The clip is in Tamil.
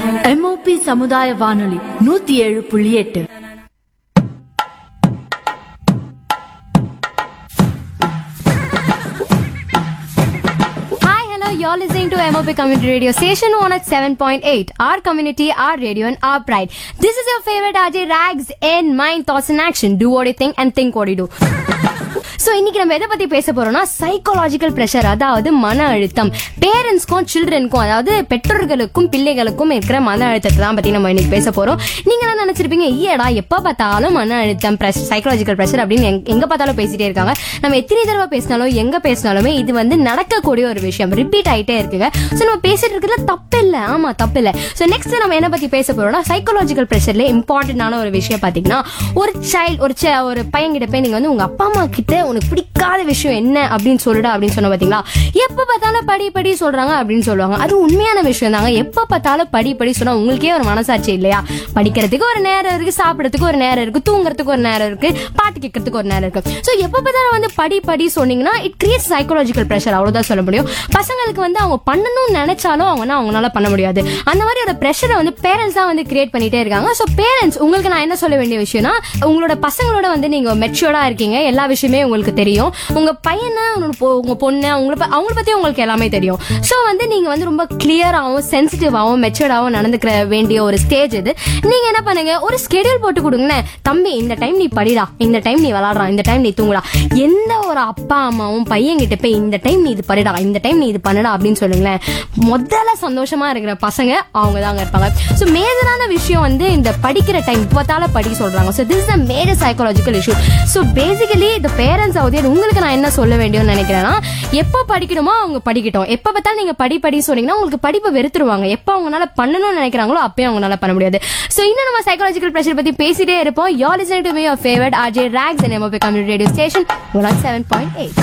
எம்ஓபி சமுதாய வானொலி நூத்தி ஏழு புள்ளி எட்டு Hi, hello, you're listening to MOP Community Radio Station 1 at 7.8. Our community, our radio, and our pride. This is your favorite RJ Rags in Mind, Thoughts, and Action. Do what you think and think what you do. So இன்னைக்கு நம்ம எதை பத்தி பேச போறோம்னா சைக்காலஜிக்கல் ப்ரெஷர் அதாவது மன அழுத்தம் பேரண்ட்ஸ்க்கும் சில்ட்ரனுக்கும் அதாவது பெற்றோர்களுக்கும் பிள்ளைகளுக்கும் இருக்கிற மன அழுத்தத்தை தான் பத்தி நம்ம இன்னைக்கு பேச போறோம் நீங்க என்ன நினைச்சிருப்பீங்க ஈயடா எப்ப பார்த்தாலும் மன அழுத்தம் சைக்காலஜிக்கல் ப்ரெஷர் அப்படின்னு எங்க- எங்க பார்த்தாலும் பேசிட்டே இருக்காங்க நம்ம எத்தனை தடவை பேசினாலும் எங்க பேசினாலுமே இது வந்து நடக்கக்கூடிய ஒரு விஷயம் ரிப்பீட் ஆயிட்டே இருக்குங்க ஸோ நம்ம பேசிட்டு இருக்கிறதுல தப்பு இல்லை ஆமா தப்பு இல்லை ஸோ நெக்ஸ்ட் நம்ம என்ன பத்தி பேச போறோம்னா சைக்காலஜிக்கல் ப்ரெஷர்ல இம்பார்ட்டன்டான ஒரு விஷயம் பாத்தீங்கன்னா ஒரு சைல்டு ஒரு chi- ஒரு பையன் கிட்ட போய் நீங்க வந்து உங்க அப்பா அம்மா கிட்ட உனக்கு பிடிக்காத விஷயம் என்ன அப்படின்னு சொல்லுடா அப்படின்னு சொன்ன பாத்தீங்களா எப்ப பார்த்தாலும் படி படி சொல்றாங்க அப்படின்னு சொல்லுவாங்க அது உண்மையான விஷயம் தாங்க எப்ப பார்த்தாலும் படி படி சொன்னா உங்களுக்கே ஒரு மனசாட்சி இல்லையா படிக்கிறதுக்கு ஒரு நேரம் இருக்கு சாப்பிடறதுக்கு ஒரு நேரம் இருக்கு தூங்குறதுக்கு ஒரு நேரம் இருக்கு பாட்டு கேட்கறதுக்கு ஒரு நேரம் இருக்கு ஸோ எப்ப பார்த்தாலும் வந்து படி படி சொன்னீங்கன்னா இட் கிரியேட் சைக்காலஜிக்கல் ப்ரெஷர் அவ்வளவுதான் சொல்ல முடியும் பசங்களுக்கு வந்து அவங்க பண்ணணும்னு நினைச்சாலும் அவங்கன்னா அவங்களால பண்ண முடியாது அந்த மாதிரி ஒரு ப்ரெஷரை வந்து பேரண்ட்ஸ் தான் வந்து கிரியேட் பண்ணிட்டே இருக்காங்க ஸோ பேரண்ட்ஸ் உங்களுக்கு நான் என்ன சொல்ல வேண்டிய விஷயம்னா உங்களோட பசங்களோட வந்து நீங்க மெச்சூர்டா இருக்கீங்க எல்லா விஷயமே உங்களுக்கு தெரியும் உங்க பையனை உங்களோட பொ- உங்க பொண்ணு அவங்கள ப- அவங்கள பத்தி உங்களுக்கு எல்லாமே தெரியும் ஸோ வந்து நீங்க வந்து ரொம்ப கிளியராகவும் சென்சிட்டிவாகவும் மெச்சூர்டாகவும் நடந்துக்கிற வேண்டிய ஒரு ஸ்டேஜ் இது நீங்க என்ன பண்ணுங்க ஒரு ஸ்கெடியூல் போட்டு கொடுங்கண்ணே தம்பி இந்த டைம் நீ படிடா இந்த டைம் நீ விளாடுறா இந்த டைம் நீ தூங்குடா எந்த ஒரு அப்பா அம்மாவும் பையன் கிட்ட போய் இந்த டைம் நீ இது படிடா இந்த டைம் நீ இது பண்ணுடா அப்படின்னு சொல்லுங்களேன் முதல்ல சந்தோஷமா இருக்கிற பசங்க அவங்க தாங்க இருப்பாங்க ஸோ மேஜரான விஷயம் வந்து இந்த படிக்கிற டைம் இப்போத்தால படிக்க சொல்றாங்க so this a major psychological issue so basically இந்த பேரண்ட்ஸ் ஆகுது உங்களுக்கு நான் என்ன சொல்ல வேண்டியதுன்னு நினைக்கிறேன்னா எப்போ படிக்கணுமோ அவங்க படிக்கட்டும் எப்போ பார்த்தாலும் நீங்க படி படி சொன்னீங்கன்னா உங்களுக்கு படிப்பை வெறுத்துருவாங்க எப்போ அவங்களால பண்ணணும்னு நினைக்கிறாங்களோ அப்பயும் அவங்களால பண்ண முடியாது ஸோ இன்னும் நம்ம சைக்காலஜிக்கல் ப்ரெஷர் பத்தி பேசிட்டே இருப்போம் you're listening to me your favourite RJ Rocks and MOP community radio station one seven point eight